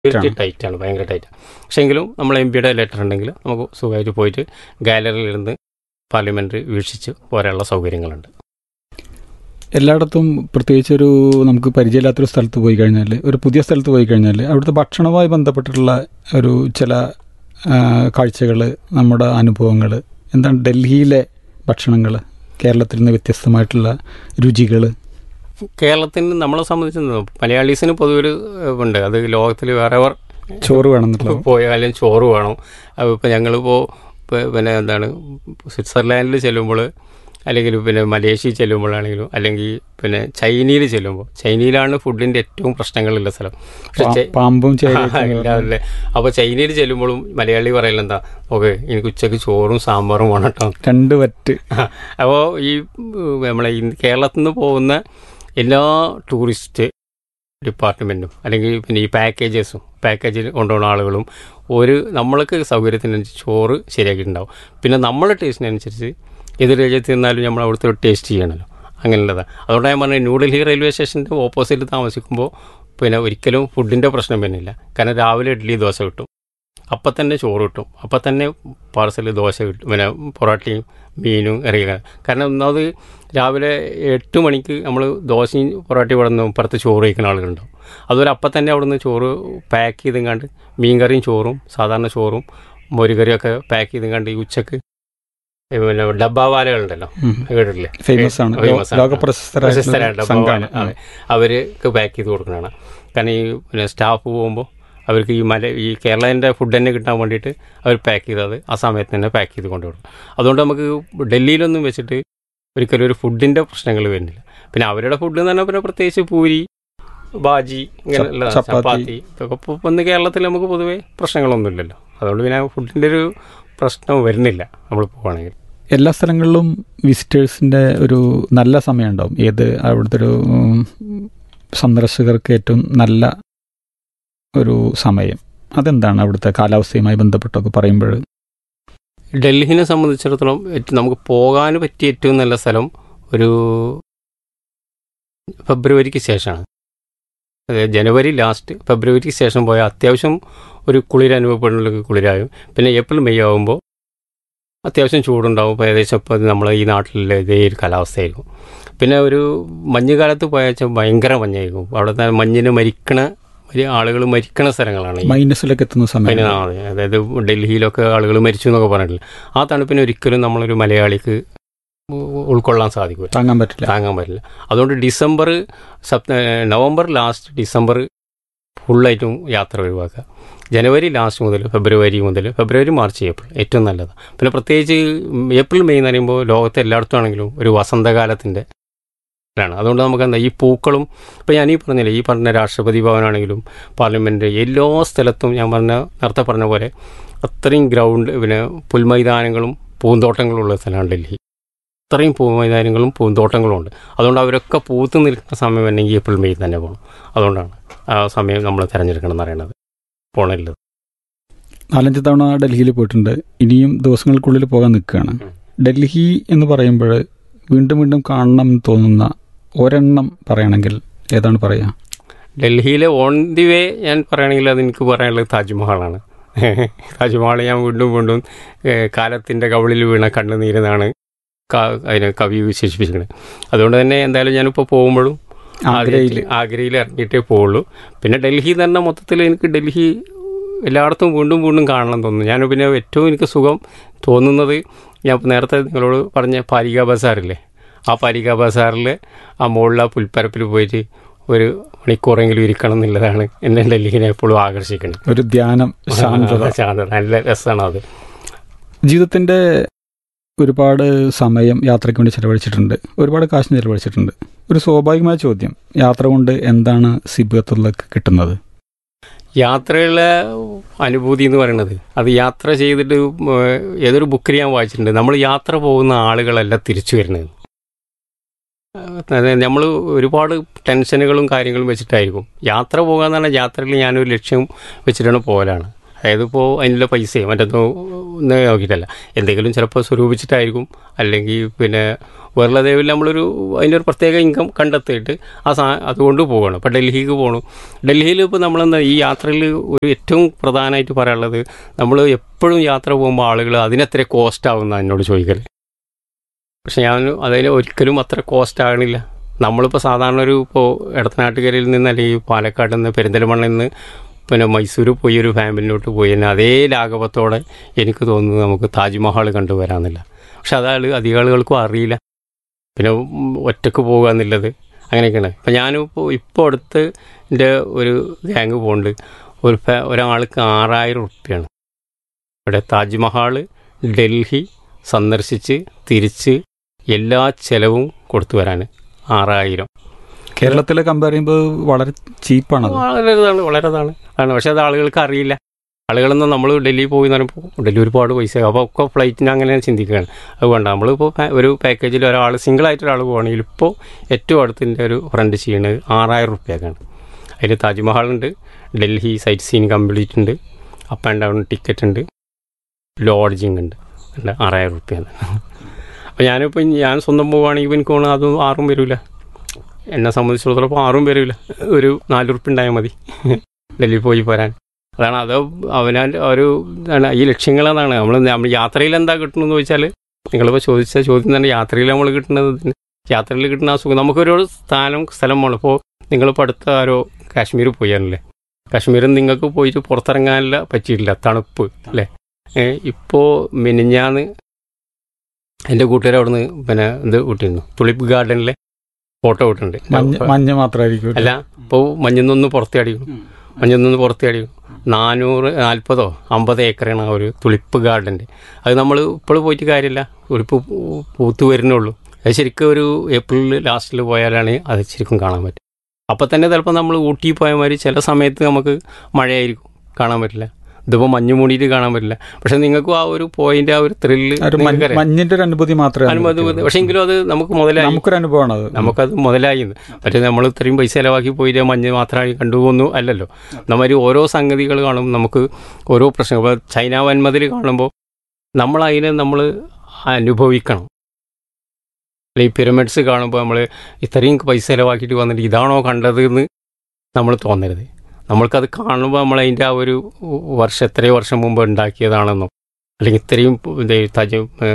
Security tight ആണ് ഭയങ്കര tight പക്ഷെങ്കിലും നമ്മൾ എം പിയുടെ ലെറ്റർ ഉണ്ടെങ്കിൽ നമുക്ക് സുഖമായിട്ട് പോയിട്ട് ഗാലറിയിൽ ഇരുന്ന് പാർലമെൻറ്റ് വീക്ഷിച്ച് പോരാനുള്ള സൗകര്യങ്ങളുണ്ട് എല്ലായിടത്തും പ്രത്യേകിച്ച് ഒരു നമുക്ക് പരിചയമില്ലാത്തൊരു സ്ഥലത്ത് പോയി കഴിഞ്ഞാൽ ഒരു പുതിയ സ്ഥലത്ത് പോയി കഴിഞ്ഞാൽ അവിടുത്തെ ഭക്ഷണവുമായി ബന്ധപ്പെട്ടിട്ടുള്ള ഒരു ചില കാഴ്ചകൾ നമ്മുടെ അനുഭവങ്ങൾ എന്താണ് ഡൽഹിയിലെ ഭക്ഷണങ്ങൾ കേരളത്തിൽ നിന്ന് വ്യത്യസ്തമായിട്ടുള്ള രുചികൾ കേരളത്തിന് നമ്മളെ സംബന്ധിച്ച് മലയാളീസിന് പൊതുവെ ഒരു ഉണ്ട് അത് ലോകത്തിൽ വേറെ വേറെ ചോറ് വേണമെന്നുള്ളത് പോയാലും ചോറ് വേണം ഇപ്പോൾ ഞങ്ങളിപ്പോൾ പിന്നെ എന്താണ് സ്വിറ്റ്സർലാൻഡിൽ ചെല്ലുമ്പോൾ അല്ലെങ്കിൽ പിന്നെ മലേഷ്യയിൽ ചെല്ലുമ്പോഴാണെങ്കിലും അല്ലെങ്കിൽ പിന്നെ ചൈനയിൽ ചെല്ലുമ്പോൾ ചൈനയിലാണ് ഫുഡിൻ്റെ ഏറ്റവും പ്രശ്നങ്ങളുള്ള സ്ഥലം പക്ഷെ ചെ- പാമ്പും ഇല്ലാതെ അപ്പോൾ ചൈനയിൽ ചെല്ലുമ്പോഴും മലയാളി പറയലെന്താ എന്താ ഓക്കെ എനിക്ക് ഉച്ചയ്ക്ക് ചോറും സാമ്പാറും വേണം കേട്ടോ രണ്ട് വറ്റ് അപ്പോൾ ഈ ഉം, നമ്മളെ ഈ കേരളത്തിൽ നിന്ന് പോകുന്ന എല്ലാ ടൂറിസ്റ്റ് ഡിപ്പാർട്ട്മെൻറ്റും അല്ലെങ്കിൽ പിന്നെ ഈ പാക്കേജസും പാക്കേജിൽ കൊണ്ടുപോകുന്ന ആളുകളും ഒരു നമ്മൾക്ക് സൗകര്യത്തിനനുസരിച്ച് ചോറ് ശരിയാക്കിയിട്ടുണ്ടാവും പിന്നെ നമ്മളെ ടേസ്റ്റിനനുസരിച്ച് ഏത് രാജ്യത്ത് നിന്നാലും നമ്മൾ അവിടുത്തെ ഒരു ടേസ്റ്റ് ചെയ്യണമല്ലോ അങ്ങനെയുള്ളതാണ് അതുകൊണ്ടാണ് ഞാൻ പറഞ്ഞത് ന്യൂഡൽഹി റെയിൽവേ സ്റ്റേഷൻ്റെ ഓപ്പോസിറ്റ് താമസിക്കുമ്പോൾ പിന്നെ ഒരിക്കലും ഫുഡിൻ്റെ പ്രശ്നം വരുന്നില്ല കാരണം രാവിലെ ഇഡ്ഡലി ദോശ കിട്ടും അപ്പം തന്നെ ചോറ് കിട്ടും അപ്പം തന്നെ പാർസൽ ദോശ കിട്ടും പിന്നെ പൊറോട്ടയും മീനും ഇറങ്ങിയ കാരണം ഒന്നാമത് രാവിലെ എട്ട് മണിക്ക് നമ്മൾ ദോശയും പൊറോട്ടയും ഇവിടെ നിന്ന് പുറത്ത് ചോറ് കഴിക്കുന്ന ആളുകളുണ്ടാവും അതുപോലെ അപ്പം തന്നെ അവിടെ നിന്ന് ചോറ് പാക്ക് ചെയ്തെങ്ങാണ്ട് മീൻ കറിയും ചോറും സാധാരണ ചോറും മോരുകറിയൊക്കെ പാക്ക് ചെയ്തെങ്ങാണ്ട് ഈ ഉച്ചക്ക് ഈ പിന്നെ ഡബ്ബാവാലകളുണ്ടല്ലോ കേട്ടിട്ടില്ലേ ഫേമസ് ആണ് Famous ആണ്. ലോക പ്രശസ്തരായ പ്രശസ്തരായിട്ട് സംഘമാണ് അതെ അവർക്ക് പാക്ക് ചെയ്ത് കൊടുക്കുന്നതാണ് കാരണം ഈ പിന്നെ സ്റ്റാഫ് പോകുമ്പോൾ അവർക്ക് ഈ മല ഈ കേരളത്തിൻ്റെ ഫുഡ് തന്നെ കിട്ടാൻ വേണ്ടിയിട്ട് അവർ പാക്ക് ചെയ്തത് ആ സമയത്ത് തന്നെ പാക്ക് ചെയ്ത് കൊണ്ടുവരും അതുകൊണ്ട് നമുക്ക് ഡൽഹിയിലൊന്നും വെച്ചിട്ട് ഒരിക്കലും ഒരു ഫുഡിൻ്റെ പ്രശ്നങ്ങൾ വരുന്നില്ല പിന്നെ അവരുടെ ഫുഡ് എന്ന് പറഞ്ഞാൽ പിന്നെ പ്രത്യേകിച്ച് പൂരി ബാജി ഇങ്ങനെയുള്ള ചപ്പാത്തി. ചപ്പാത്തി ഇതൊക്കെ ഇപ്പോൾ വന്ന് കേരളത്തിൽ നമുക്ക് പൊതുവേ പ്രശ്നങ്ങളൊന്നുമില്ലല്ലോ അതുകൊണ്ട് പിന്നെ ഫുഡിൻ്റെ ഒരു പ്രശ്നം വരുന്നില്ല നമ്മൾ പോവുകയാണെങ്കിൽ എല്ലാ സ്ഥലങ്ങളിലും വിസിറ്റേഴ്സിൻ്റെ ഒരു നല്ല സമയം ഉണ്ടാവും ഏത് അവിടുത്തെ ഒരു ഉം, സന്ദർശകർക്ക് ഏറ്റവും നല്ല ഒരു സമയം അതെന്താണ് അവിടുത്തെ കാലാവസ്ഥയുമായി ബന്ധപ്പെട്ടൊക്കെ പറയുമ്പോൾ ഡൽഹിനെ സംബന്ധിച്ചിടത്തോളം ഏറ്റവും നമുക്ക് പോകാൻ പറ്റിയ ഏറ്റവും നല്ല സ്ഥലം ഒരു ഫെബ്രുവരിക്ക് ശേഷമാണ് അതായത് ജനുവരി ലാസ്റ്റ് ഫെബ്രുവരിക്ക് ശേഷം പോയാൽ അത്യാവശ്യം ഒരു കുളിർ അനുഭവപ്പെടുന്ന കുളിരായും പിന്നെ ഏപ്രിൽ മെയ് ആകുമ്പോൾ അത്യാവശ്യം ചൂടുണ്ടാവും ഇപ്പോൾ ഏകദേശം ഇപ്പോൾ നമ്മളെ ഈ നാട്ടിലെ ഇതേ ഒരു കാലാവസ്ഥയായിരിക്കും പിന്നെ ഒരു മഞ്ഞുകാലത്ത് പോയാൽ ഭയങ്കര മഞ്ഞായിരിക്കും അവിടുത്തെ മഞ്ഞിന് മരിക്കണ ഒരു ആളുകൾ മരിക്കണ സ്ഥലങ്ങളാണ് ഈ മൈനസിലൊക്കെ എത്തുന്ന പിന്നെ സമയം ആ, അതെ. അതായത് ഡൽഹിയിലൊക്കെ ആളുകൾ മരിച്ചു എന്നൊക്കെ പറഞ്ഞിട്ടില്ല ആ തണുപ്പിന് ഒരിക്കലും നമ്മളൊരു മലയാളിക്ക് ഉ- ഉൾക്കൊള്ളാൻ സാധിക്കില്ല താങ്ങാൻ പറ്റില്ല താങ്ങാൻ പറ്റില്ല അതുകൊണ്ട് ഡിസംബർ സപ്ത നവംബർ ലാസ്റ്റ് ഡിസംബർ ഫുള്ളായിട്ടും യാത്ര ഒഴിവാക്കുക ജനുവരി ലാസ്റ്റ് മുതൽ ഫെബ്രുവരി മുതൽ ഫെബ്രുവരി മാർച്ച് ഏപ്രിൽ ഏറ്റവും നല്ലതാണ് പിന്നെ പ്രത്യേകിച്ച് ഏപ്രിൽ മെയ് എന്ന് പറയുമ്പോൾ ലോകത്തെ എല്ലായിടത്തും ആണെങ്കിലും ഒരു വസന്തകാലത്തിൻ്റെ ാണ് അതുകൊണ്ട് നമുക്ക് എന്താ ഈ പൂക്കളും ഇപ്പോൾ ഞാൻ ഈ പറഞ്ഞില്ലേ ഈ പറഞ്ഞ രാഷ്ട്രപതി ഭവനാണെങ്കിലും പാർലമെൻറ്റ് എല്ലാ സ്ഥലത്തും ഞാൻ പറഞ്ഞ നേരത്തെ പറഞ്ഞ പോലെ അത്രയും ഗ്രൗണ്ട് പിന്നെ പുൽമൈതാനങ്ങളും പൂന്തോട്ടങ്ങളും ഉള്ള സ്ഥലമാണ് ഡൽഹി അത്രയും പൂമൈതാനങ്ങളും പൂന്തോട്ടങ്ങളും ഉണ്ട് അതുകൊണ്ട് അവരൊക്കെ പൂത്ത് നിൽക്കുന്ന സമയം വേണമെങ്കിൽ ഏപ്രിൽ മെയ് തന്നെ പോകണം അതുകൊണ്ടാണ് ആ സമയം നമ്മൾ തിരഞ്ഞെടുക്കണം എന്ന് പറയുന്നത് പോണില്ല നാലഞ്ച് തവണ ഡൽഹിയിൽ പോയിട്ടുണ്ട് ഇനിയും ദിവസങ്ങൾക്കുള്ളിൽ പോകാൻ നിൽക്കുകയാണ് ഉം. ഡൽഹി എന്ന് പറയുമ്പോൾ വീണ്ടും വീണ്ടും കാണണം എന്ന് തോന്നുന്ന ഒരെണ്ണം പറയണമെങ്കിൽ ഏതാണ് പറയുക ഡൽഹിയിലെ ഓൺ ദി വേ ഞാൻ പറയുകയാണെങ്കിൽ അത് എനിക്ക് പറയാനുള്ളത് താജ്മഹലാണ് താജ്മഹൽ ഞാൻ വീണ്ടും വീണ്ടും ഏഹ്, കാലത്തിൻ്റെ കവിളിൽ വീണ കണ്ണുനീരെന്നാണ് ക- അതിനെ കവി വിശേഷിപ്പിച്ചിരിക്കുന്നത് അതുകൊണ്ട് തന്നെ എന്തായാലും ഞാനിപ്പോൾ പോകുമ്പോഴും ആഗ്രയിൽ ആദ്യമായിട്ട് ആഗ്രയിൽ ഇറങ്ങിയിട്ടേ പോവുള്ളൂ പിന്നെ ഡൽഹി തന്നെ മൊത്തത്തിൽ എനിക്ക് ഡൽഹി എല്ലായിടത്തും വീണ്ടും വീണ്ടും കാണണം തോന്നുന്നു ഞാൻ പിന്നെ ഏറ്റവും എനിക്ക് സുഖം തോന്നുന്നത് ഞാൻ ഇപ്പം നേരത്തെ നിങ്ങളോട് പറഞ്ഞ പാലിക ബസാറില്ലേ ആ പാലിക ബസാറിൽ ആ മുകളിൽ ആ പുൽപ്പരപ്പിൽ പോയിട്ട് ഒരു മണിക്കൂറെങ്കിലും ഇരിക്കണം എന്നുള്ളതാണ് എന്നെ ഡൽഹിനെ എപ്പോഴും ആകർഷിക്കുന്നത് ഒരു ധ്യാനം ശാന്തത ശാന്തത നല്ല രസമാണ് അത് ജീവിതത്തിൻ്റെ ഒരുപാട് സമയം യാത്രയ്ക്ക് വേണ്ടി ചെലവഴിച്ചിട്ടുണ്ട് ഒരുപാട് കാശ് ചെലവഴിച്ചിട്ടുണ്ട് ഒരു സ്വാഭാവികമായ ചോദ്യം യാത്ര കൊണ്ട് എന്താണ് സിബത്തുള്ളക്ക് കിട്ടുന്നത് യാത്രയുള്ള അനുഭൂതി എന്ന് പറയുന്നത് അത് യാത്ര ചെയ്തിട്ട് ഉം, ഏഹ്, ഏതൊരു ബുക്കിൽ ഞാൻ വായിച്ചിട്ടുണ്ട് നമ്മൾ യാത്ര പോകുന്ന ആളുകളല്ല തിരിച്ചു വരുന്നത് അതായത് നമ്മൾ ഒരുപാട് ടെൻഷനുകളും കാര്യങ്ങളും വെച്ചിട്ടായിരിക്കും യാത്ര പോകുക എന്ന് പറഞ്ഞാൽ യാത്രയിൽ ഞാനൊരു ലക്ഷ്യം വെച്ചിട്ടാണ് പോകലാണ് അതായത് ഇപ്പോൾ അതിനുള്ള പൈസയും മറ്റൊന്നും ഒന്നും നോക്കിയിട്ടല്ല എന്തെങ്കിലും ചിലപ്പോൾ സ്വരൂപിച്ചിട്ടായിരിക്കും അല്ലെങ്കിൽ പിന്നെ വേറെ അതേപോലെ നമ്മളൊരു അതിൻ്റെ ഒരു പ്രത്യേക ഇൻകം കണ്ടെത്തിയിട്ട് ആ സാ അതുകൊണ്ട് പോവുകയാണ് ഇപ്പോൾ ഡൽഹിക്ക് പോകണം ഡൽഹിയിൽ ഇപ്പോൾ നമ്മളെന്താ ഈ യാത്രയിൽ ഒരു ഏറ്റവും പ്രധാനമായിട്ട് പറയാനുള്ളത് നമ്മൾ എപ്പോഴും യാത്ര പോകുമ്പോൾ ആളുകൾ അതിനെത്ര കോസ്റ്റ് ആവുന്ന എന്നോട് ചോദിക്കൽ പക്ഷെ ഞാൻ അതിന് ഒരിക്കലും അത്ര കോസ്റ്റ് ആകണില്ല നമ്മളിപ്പോൾ സാധാരണ ഒരു ഇപ്പോൾ ഇടത്തനാട്ടുകരയിൽ നിന്ന് അല്ലെങ്കിൽ പാലക്കാട് നിന്ന് പെരിന്തൽമണ്ണയിൽ നിന്ന് പിന്നെ മൈസൂർ പോയി ഒരു ഫാമിലിനോട്ട് പോയി തന്നെ അതേ ലാഘവത്തോടെ എനിക്ക് തോന്നുന്നത് നമുക്ക് താജ്മഹൽ കണ്ടുവരാമെന്നില്ല പക്ഷെ അതാൾ അധികം ആളുകൾക്കും അറിയില്ല പിന്നെ ഉം, ഒറ്റക്ക് പോകുക എന്നുള്ളത് അങ്ങനെയൊക്കെയാണ് ഇപ്പം ഞാനിപ്പോൾ ഇപ്പോൾ അടുത്ത് എൻ്റെ ഒരു ഗ്യാങ് പോകുന്നുണ്ട് ഒരു ഫാ- ഒരാൾക്ക് ആറായിരം ഉറുപ്പ്യാണ് ഇവിടെ താജ്മഹൽ ഡൽഹി സന്ദർശിച്ച് തിരിച്ച് എല്ലാ ചെലവും കൊടുത്തു വരാൻ ആറായിരം കേരളത്തിൽ കമ്പയർ ചെയ്യുമ്പോൾ വളരെ ചീപ്പാണത് വളരെ ഇതാണ് വളരെ ഇതാണ് ആണ് പക്ഷെ അത് ആളുകൾക്ക് അറിയില്ല ആളുകളൊന്നും നമ്മൾ ഡൽഹി പോയി എന്ന് പറയുമ്പോൾ ഡൽഹി ഒരുപാട് പൈസ അപ്പോൾ ഒക്കെ ഫ്ലൈറ്റിന് അങ്ങനെ ചിന്തിക്കുകയാണ് അതുകൊണ്ട് നമ്മളിപ്പോൾ പാ- ഒരു പാക്കേജിൽ ഒരാൾ സിംഗിളായിട്ട് ഒരാൾ പോകുകയാണെങ്കിൽ ഇപ്പോൾ ഏറ്റവും അടുത്തിൻ്റെ ഒരു ഫ്രണ്ട് ചെയ്യുന്നത് ആറായിരം റുപ്യക്കാണ് അതിൽ താജ്മഹൽ ഉണ്ട് ഡൽഹി സൈറ്റ് സീൻ കംപ്ലീറ്റ് ഉണ്ട് അപ്പ് ആൻഡ് ഡൗൺ ടിക്കറ്റ് ഉണ്ട് ലോഡ്ജിങ് ഉണ്ട് ഉണ്ട് ആറായിരം റുപ്യാണ് അപ്പോൾ ഞാനിപ്പോൾ ഞാൻ സ്വന്തം പോവുകയാണെങ്കിൽ എനിക്ക് തോന്നുന്നു അതും ആറും വരില്ല എന്നെ സംബന്ധിച്ചിടത്തോളം ആറും വരില്ല ഒരു നാല് ഉറുപ്പ് ഉണ്ടായാൽ മതി ഡൽഹി പോയി പോരാൻ അതാണ് അത് അവനാൻ ഒരു ഇതാണ് ഈ ലക്ഷ്യങ്ങളതാണ് നമ്മൾ നമ്മൾ യാത്രയിൽ എന്താ കിട്ടണമെന്ന് ചോദിച്ചാൽ നിങ്ങളിപ്പോൾ ചോദിച്ച ചോദ്യം തന്നെ യാത്രയിൽ നമ്മൾ കിട്ടുന്നത് ഇതിന് യാത്രയിൽ കിട്ടുന്ന ആ സുഖം നമുക്കൊരു സ്ഥാനം സ്ഥലം വേണം ഇപ്പോൾ നിങ്ങളിപ്പോൾ അടുത്ത ആരോ കാശ്മീർ പോയാണല്ലേ കാശ്മീരിൽ നിങ്ങൾക്ക് പോയിട്ട് പുറത്തിറങ്ങാനില്ല പറ്റിയിട്ടില്ല തണുപ്പ് അല്ലേ ഇപ്പോൾ മിനിഞ്ഞാന്ന് എൻ്റെ കൂട്ടുകാർ അവിടുന്ന് പിന്നെ ഇത് വിട്ടിരുന്നു തുളിപ്പ് ഗാർഡനിലെ ഫോട്ടോ വിട്ടിട്ടുണ്ട് മഞ്ഞ് മഞ്ഞ് മാത്രമായിരിക്കും അല്ല ഇപ്പോൾ മഞ്ഞിന്നൊന്ന് പുറത്തടിക്കും മഞ്ഞിന്നൊന്ന് പുറത്തടിക്കും നാനൂറ് നാൽപ്പതോ അമ്പത് ഏക്കറാണ് ആ ഒരു തുളിപ്പ് ഗാർഡൻ്റെ അത് നമ്മൾ ഇപ്പോൾ പോയിട്ട് കാര്യമില്ല തുളിപ്പ് പൂ- പൂത്ത് വരുന്നുള്ളൂ അത് ശരിക്കും ഒരു ഏപ്രിൽ ലാസ്റ്റിൽ പോയാലാണ് അത് ശരിക്കും കാണാൻ പറ്റും അപ്പം തന്നെ ചിലപ്പോൾ നമ്മൾ ഊട്ടി പോയ മാതിരി ചില സമയത്ത് നമുക്ക് മഴയായിരിക്കും കാണാൻ പറ്റില്ല ഇതിപ്പോൾ മഞ്ഞ് മൂടിയിട്ട് കാണാൻ പറ്റില്ല പക്ഷെ നിങ്ങൾക്കും ആ ഒരു പോയിന്റ് ആ ഒരു ത്രില്ല് ഒരു മഞ്ഞ് മഞ്ഞിന്റെ ഒരു അനുഭൂതി മാത്രമേ അനുമതി അനുഭവിക്കുള്ളൂ. പക്ഷെ എങ്കിലും അത് നമുക്ക് മുതലായി നമുക്കൊരു അനുഭവമാണ് അത് നമുക്കത് മുതലായി എന്ന്. മറ്റേ നമ്മൾ ഇത്രയും പൈസ ചിലവാക്കി പോയിട്ട് മഞ്ഞ് മാത്രമായി കണ്ടുപോകുന്നു അല്ലല്ലോ നമ്മൊരു ഓരോ സംഗതികൾ കാണും നമുക്ക് ഓരോ പ്രശ്നം ഇപ്പോൾ ചൈന വൻമതിൽ കാണുമ്പോൾ നമ്മൾ അതിനെ നമ്മൾ അനുഭവിക്കണം അല്ലെ ഈ പിരമിഡ്സ് കാണുമ്പോൾ നമ്മൾ ഇത്രയും പൈസ ചിലവാക്കിയിട്ട് വന്നിട്ട് ഇതാണോ കണ്ടത് എന്ന് നമ്മൾ തോന്നരുത് നമ്മൾക്കത് കാണുമ്പോൾ നമ്മൾ അതിൻ്റെ ആ ഒരു വർഷം എത്രയോ വർഷം മുമ്പ് ഉണ്ടാക്കിയതാണെന്നോ അല്ലെങ്കിൽ ഇത്രയും ഇത് തജ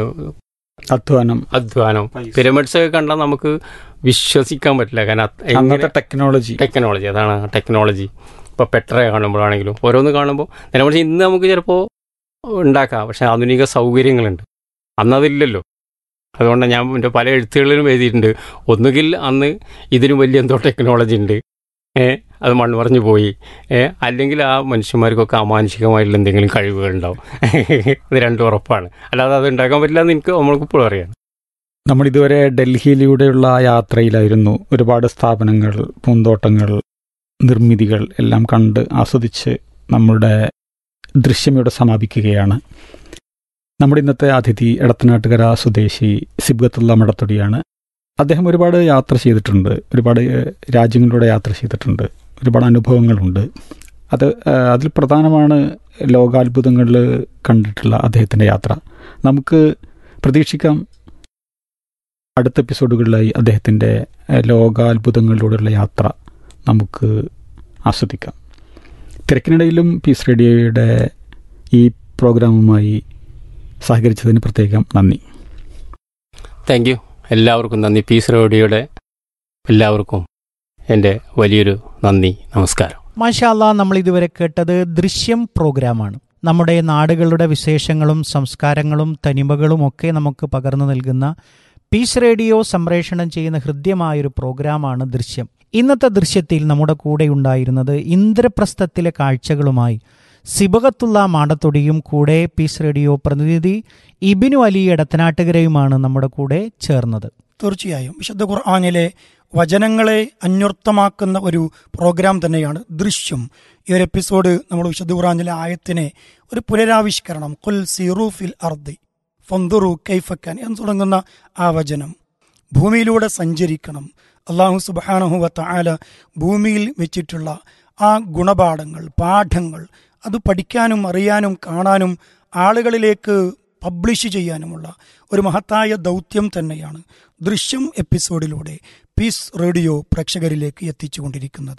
അധ്വാനം അധ്വാനം പിരമിഡ്സ് ഒക്കെ കണ്ടാൽ നമുക്ക് വിശ്വസിക്കാൻ പറ്റില്ല കാരണം അത് എങ്ങനെ അന്നത്തെ ടെക്നോളജി ടെക്നോളജി അതാണ് ടെക്നോളജി ഇപ്പോൾ പെട്ര കാണുമ്പോഴാണെങ്കിലും ഓരോന്ന് കാണുമ്പോൾ നേരെ പക്ഷേ ഇന്ന് നമുക്ക് ചിലപ്പോൾ ഉണ്ടാക്കാം പക്ഷേ ആധുനിക സൗകര്യങ്ങളുണ്ട് അന്നതില്ലല്ലോ അതുകൊണ്ട് ഞാൻ എൻ്റെ പല എഴുത്തുകളിലും എഴുതിയിട്ടുണ്ട് ഒന്നുകിൽ അന്ന് ഇതിന് വലിയ എന്തോ ടെക്നോളജി ഉണ്ട് ഏ അത് മൺമറഞ്ഞു പോയി ഏ അല്ലെങ്കിൽ ആ മനുഷ്യന്മാർക്കൊക്കെ അമാനുഷികമായിട്ടുള്ള എന്തെങ്കിലും കഴിവുകളുണ്ടാവും ഇത് രണ്ടും ഉറപ്പാണ് അല്ലാതെ അത് ഉണ്ടാക്കാൻ പറ്റില്ല എന്ന് എനിക്ക് നമ്മൾക്ക് ഇപ്പോഴും അറിയാം നമ്മൾ ഇതുവരെ ഡൽഹിയിലൂടെയുള്ള ആ യാത്രയിലായിരുന്നു ഒരുപാട് സ്ഥാപനങ്ങൾ പൂന്തോട്ടങ്ങൾ നിർമ്മിതികൾ എല്ലാം കണ്ട് ആസ്വദിച്ച് നമ്മുടെ ദൃശ്യമിവിടെ സമാപിക്കുകയാണ് നമ്മുടെ ഇന്നത്തെ അതിഥി എടത്തനാട്ടുകര സ്വദേശി സിബ്ഗത്തുള്ള മടത്തൊടിയാണ് അദ്ദേഹം ഒരുപാട് യാത്ര ചെയ്തിട്ടുണ്ട് ഒരുപാട് ഏഹ്, രാജ്യങ്ങളിലൂടെ യാത്ര ചെയ്തിട്ടുണ്ട് ഒരുപാട് അനുഭവങ്ങളുണ്ട് അത് ഏഹ്, അതിൽ പ്രധാനമാണ് ലോകാത്ഭുതങ്ങളിൽ കണ്ടിട്ടുള്ള അദ്ദേഹത്തിൻ്റെ യാത്ര നമുക്ക് പ്രതീക്ഷിക്കാം അടുത്ത എപ്പിസോഡുകളിലായി അദ്ദേഹത്തിൻ്റെ ഏഹ്, ലോകാത്ഭുതങ്ങളിലൂടെയുള്ള യാത്ര നമുക്ക് ആസ്വദിക്കാം തിരക്കിനിടയിലും പീസ് റേഡിയോയുടെ ഈ പ്രോഗ്രാമുമായി സഹകരിച്ചതിന് പ്രത്യേകം നന്ദി താങ്ക് യു എല്ലാവർക്കും നന്ദി പീസ് റേഡിയോയുടെ എല്ലാവർക്കും എൻ്റെ വലിയൊരു നന്ദി നമസ്കാരം മാഷാല്ല നമ്മൾ ഇതുവരെ കേട്ടത് ദൃശ്യം പ്രോഗ്രാമാണ് നമ്മുടെ നാടുകളുടെ വിശേഷങ്ങളും സംസ്കാരങ്ങളും തനിമകളും ഒക്കെ നമുക്ക് പകർന്നു നൽകുന്ന പീസ് റേഡിയോ സംപ്രേഷണം ചെയ്യുന്ന ഹൃദ്യമായൊരു പ്രോഗ്രാമാണ് ദൃശ്യം ഇന്നത്തെ ദൃശ്യത്തിൽ നമ്മുടെ കൂടെ ഉണ്ടായിരുന്നത് ഇന്ദ്രപ്രസ്ഥത്തിലെ കാഴ്ചകളുമായി സിബകത്തുള്ള മാടത്തൊടിയും കൂടെ പീസ് റേഡിയോ പ്രതിനിധി ഇബിനു അലി എടത്തനാട്ടുകരയുമാണ് നമ്മുടെ കൂടെ ചേർന്നത് തീർച്ചയായും വിശുദ്ധ ഖുർആാനിലെ വചനങ്ങളെ അന്വർത്ഥമാക്കുന്ന ഒരു പ്രോഗ്രാം തന്നെയാണ് ദൃശ്യം ഈ ഒരു എപ്പിസോഡ് നമ്മൾ വിശുദ്ധ ഖുർആാനിലെ ആയത്തിനെ ഒരു പുനരാവിഷ്കരണം കുൽ സീറു ഫിൽ അർദി ഫന്തുറു കൈഫക്കാൻ എന്ന് തുടങ്ങുന്ന ആ വചനം ഭൂമിയിലൂടെ സഞ്ചരിക്കണം അള്ളാഹു സുബാനഹുവത്ത ആല ഭൂമിയിൽ വെച്ചിട്ടുള്ള ആ ഗുണപാഠങ്ങൾ പാഠങ്ങൾ അത് പഠിക്കാനും അറിയാനും കാണാനും ആളുകളിലേക്ക് പബ്ലിഷ് ചെയ്യാനുമുള്ള ഒരു മഹത്തായ ദൗത്യം തന്നെയാണ് ദൃശ്യം എപ്പിസോഡിലൂടെ പീസ് റേഡിയോ പ്രേക്ഷകരിലേക്ക് എത്തിച്ചുകൊണ്ടിരിക്കുന്നത്